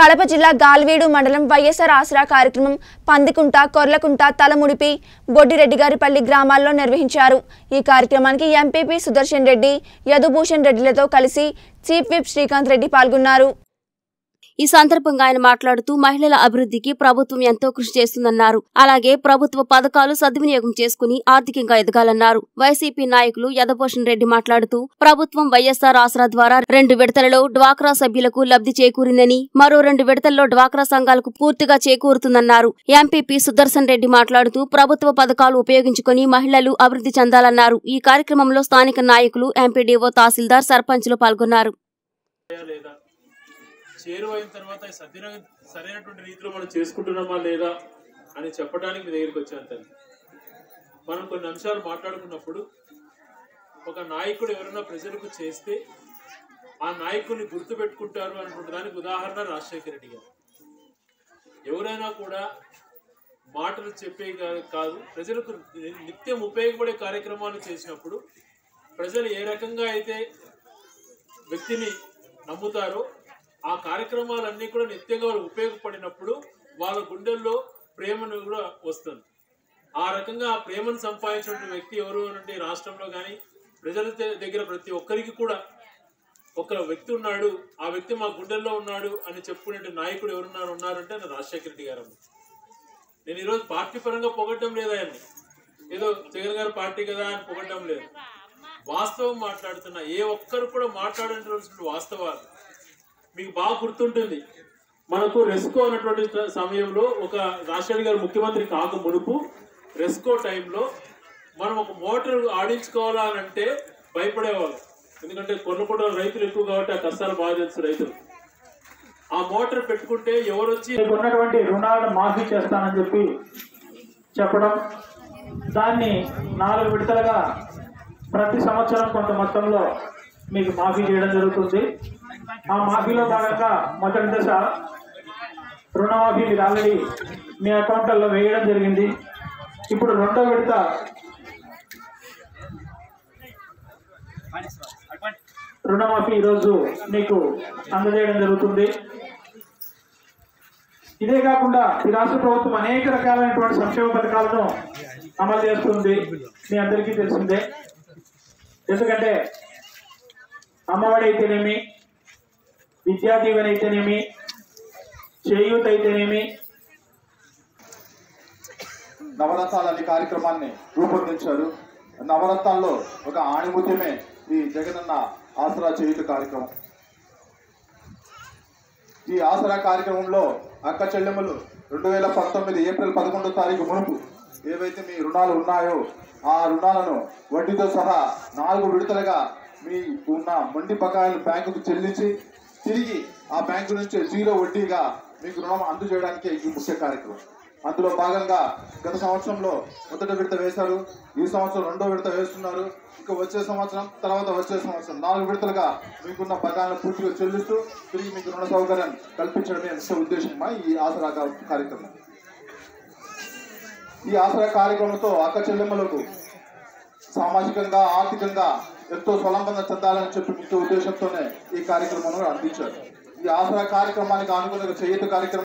కడప జిల్లా గాల్వీడు మండలం వైఎస్ఆర్ ఆసరా కార్యక్రమం పందికుంట కొర్లకుంట తలముడిపి బొడ్డిరెడ్డిగారిపల్లి గ్రామాల్లో నిర్వహించారు ఈ కార్యక్రమానికి ఎంపీపీ సుదర్శన్ రెడ్డి యదుభూషణ్ రెడ్డిలతో కలిసి చీఫ్ విప్ శ్రీకాంత్ రెడ్డి పాల్గొన్నారు ఈ సందర్భంగా ఆయన మాట్లాడుతూ మహిళల అభివృద్ధికి ప్రభుత్వం ఎంతో కృషి చేస్తుందన్నారు అలాగే ప్రభుత్వ పథకాలు సద్వినియోగం చేసుకుని ఆర్థికంగా ఎదగాలన్నారు వైసీపీ నాయకులు యదభూషణ్ రెడ్డి మాట్లాడుతూ ప్రభుత్వం వైఎస్ఆర్ ఆసరా ద్వారా రెండు విడతలలో డ్వాక్రా సభ్యులకు లబ్ధి చేకూరిందని మరో రెండు విడతల్లో డ్వాక్రా సంఘాలకు పూర్తిగా చేకూరుతుందన్నారు ఎంపీపీ సుదర్శన్ రెడ్డి మాట్లాడుతూ ప్రభుత్వ పథకాలు ఉపయోగించుకుని మహిళలు అభివృద్ధి చెందాలన్నారు ఈ కార్యక్రమంలో స్థానిక నాయకులు ఎంపీడీఓ తహసీల్దార్ సర్పంచ్లు పాల్గొన్నారు లేదా చేరువైన తర్వాత సరైన సరైనటువంటి రీతిలో మనం చేసుకుంటున్నామా లేదా అని చెప్పడానికి మీ దగ్గరికి వచ్చాను తల్లి మనం కొన్ని అంశాలు మాట్లాడుకున్నప్పుడు ఒక నాయకుడు ఎవరైనా ప్రజలకు చేస్తే ఆ నాయకుడిని గుర్తుపెట్టుకుంటారు అనుకుంటే దానికి ఉదాహరణ రాజశేఖర రెడ్డి గారు ఎవరైనా కూడా మాటలు చెప్పే కా- కాదు ప్రజలకు ని- నిత్యం ఉపయోగపడే కార్యక్రమాలు చేసినప్పుడు ప్రజలు ఏ రకంగా అయితే వ్యక్తిని నమ్ముతారో ఆ కార్యక్రమాలన్నీ కూడా నిత్యంగా వాళ్ళు ఉపయోగపడినప్పుడు వాళ్ళ గుండెల్లో ప్రేమను కూడా వస్తుంది ఆ రకంగా ఆ ప్రేమను సంపాదించిన వ్యక్తి ఎవరు అంటే రాష్ట్రంలో కానీ ప్రజల ద- దగ్గర ప్రతి ఒక్కరికి కూడా ఒక వ్యక్తి ఉన్నాడు ఆ వ్యక్తి మా గుండెల్లో ఉన్నాడు అని చెప్పుకునే నాయకుడు ఎవరున్నారు ఉన్నారంటే ఆయన రాజశేఖర రెడ్డి గారు అమ్మ. నేను ఈరోజు పార్టీ పరంగా పొగడ్డం లేదు ఆయన్ని ఏదో జగన్ గారి పార్టీ కదా అని పొగడ్డం లేదు వాస్తవం మాట్లాడుతున్నా ఏ ఒక్కరు కూడా మాట్లాడినటువంటి వాస్తవాలు మీకు బాగా గుర్తుంటుంది మనకు రెస్కో అన్నటువంటి స- సమయంలో ఒక రాజశేఖర్ గారు ముఖ్యమంత్రి కాక మునుపు రెస్కో టైంలో మనం ఒక మోటార్ ఆడించుకోవాలా అని అంటే భయపడేవాళ్ళం ఎందుకంటే కొనుక్కోవడం రైతులు ఎక్కువ కాబట్టి ఆ కష్టాలు బాగా తెలుసు రైతులు ఆ మోటార్ పెట్టుకుంటే ఎవరు వచ్చి మీకు ఉన్నటువంటి రుణాలను మాఫీ చేస్తానని చెప్పి చెప్పడం దాన్ని నాలుగు విడతలుగా ప్రతి సంవత్సరం కొంత మొత్తంలో మీకు మాఫీ చేయడం జరుగుతుంది ఆ మాఫీలో భాగంగా మొదటి దశ రుణమాఫీ మీరు ఆల్రెడీ మీ అకౌంట్లలో వేయడం జరిగింది ఇప్పుడు రెండో విడత రుణమాఫీ ఈరోజు మీకు అందజేయడం జరుగుతుంది ఇదే కాకుండా ఈ రాష్ట్ర ప్రభుత్వం అనేక రకాలైనటువంటి సంక్షేమ పథకాలను అమలు చేస్తుంది మీ అందరికీ తెలిసిందే ఎందుకంటే అమ్మఒడి అయితేనేమి విద్యా దీవెన అయితేనేమి చేయూత అయితేనేమి నవరత్నాలు అనే కార్యక్రమాన్ని రూపొందించారు నవరత్నాల్లో ఒక ఆణిముత్యమే ఈ జగనన్న ఆసరా చేయుత కార్యక్రమం ఈ ఆసరా కార్యక్రమంలో అక్క చెల్లెమ్మలు రెండు వేల పంతొమ్మిది ఏప్రిల్ పదకొండో తారీఖు మునుపు ఏవైతే మీ రుణాలు ఉన్నాయో ఆ రుణాలను వడ్డీతో సహా నాలుగు విడతలుగా మీ ఉన్న మొండి బకాయిలు బ్యాంకుకు చెల్లించి తిరిగి ఆ బ్యాంకు నుంచి జీరో వడ్డీగా మీకు రుణం అందజేయడానికి ఈ ముఖ్య కార్యక్రమం అందులో భాగంగా గత సంవత్సరంలో మొదటి విడత వేశారు ఈ సంవత్సరం రెండో విడత వేస్తున్నారు ఇంకా వచ్చే సంవత్సరం తర్వాత వచ్చే సంవత్సరం నాలుగు విడతలుగా మీకున్న బకాయిలను పూర్తిగా చెల్లిస్తూ తిరిగి మీకు రుణ సౌకర్యం కల్పించడమే ముఖ్య ఉద్దేశమా ఈ ఆసరా కా- కార్యక్రమం ఈ ఆసరా కార్యక్రమంతో అక్క చెల్లెమ్మలకు సామాజికంగా ఆర్థికంగా ఎంతో స్వలంబంగా చెందాలని చెప్పి ముఖ్య ఉద్దేశంతోనే ఈ కార్యక్రమాన్ని అందించారు ఈ ఆసరా కార్యక్రమానికి అనుగుణంగా చేయుత కార్యక్రమం